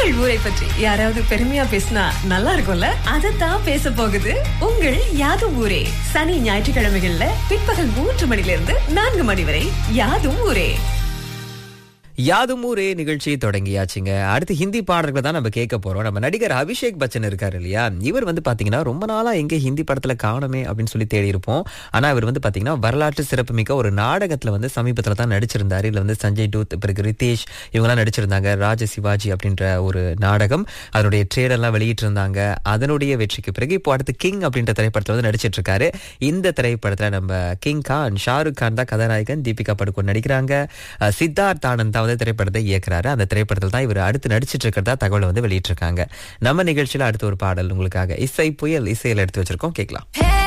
உங்கள் ஊரை பற்றி யாராவது பெருமையா பேசினா நல்லா இருக்கும்ல அதைத்தான் பேச போகுது உங்கள் யாதும் ஊரே சனி ஞாயிற்றுக்கிழமைகள்ல பிற்பகல் மூன்று மணிலிருந்து நான்கு மணி வரை யாதும் ஊரே யாதும் ஊரே நிகழ்ச்சி தொடங்கியாச்சுங்க அடுத்து ஹிந்தி பாடல்களை தான் நம்ம கேட்க போறோம் நம்ம நடிகர் அபிஷேக் பச்சன் இருக்காரு இல்லையா இவர் வந்து பாத்தீங்கன்னா ரொம்ப நாளா எங்க ஹிந்தி படத்துல காணுமே அப்படின்னு சொல்லி தேடி இருப்போம் ஆனா இவர் வந்து பாத்தீங்கன்னா வரலாற்று சிறப்புமிக்க ஒரு நாடகத்துல வந்து சமீபத்துல தான் நடிச்சிருந்தாரு இதுல வந்து சஞ்சய் டூத் பிறகு ரிதேஷ் இவங்கெல்லாம் நடிச்சிருந்தாங்க ராஜ சிவாஜி அப்படின்ற ஒரு நாடகம் அதனுடைய ட்ரேலர்லாம் வெளியிட்டு இருந்தாங்க அதனுடைய வெற்றிக்கு பிறகு இப்போ அடுத்து கிங் அப்படின்ற திரைப்படத்துல வந்து நடிச்சிட்டு இருக்காரு இந்த திரைப்படத்துல நம்ம கிங் கான் ஷாருக் கான் தான் கதாநாயகன் தீபிகா படுகோன் நடிக்கிறாங்க அஹ் சித்தார்த் ஆனந்த் தான் வந்து திரைப்படத்தை இயக்குறாரு அந்த திரைப்படத்தில் தான் இவர் அடுத்து நடிச்சிட்டு இருக்கிறதா தகவல் வந்து வெளியிட்டிருக்காங்க நம்ம நிகழ்ச்சியில அடுத்த ஒரு பாடல் உங்களுக்காக இசை புயல் இசையில எடுத்து வச்சிருக்கோம் கேட்கலாம் Hey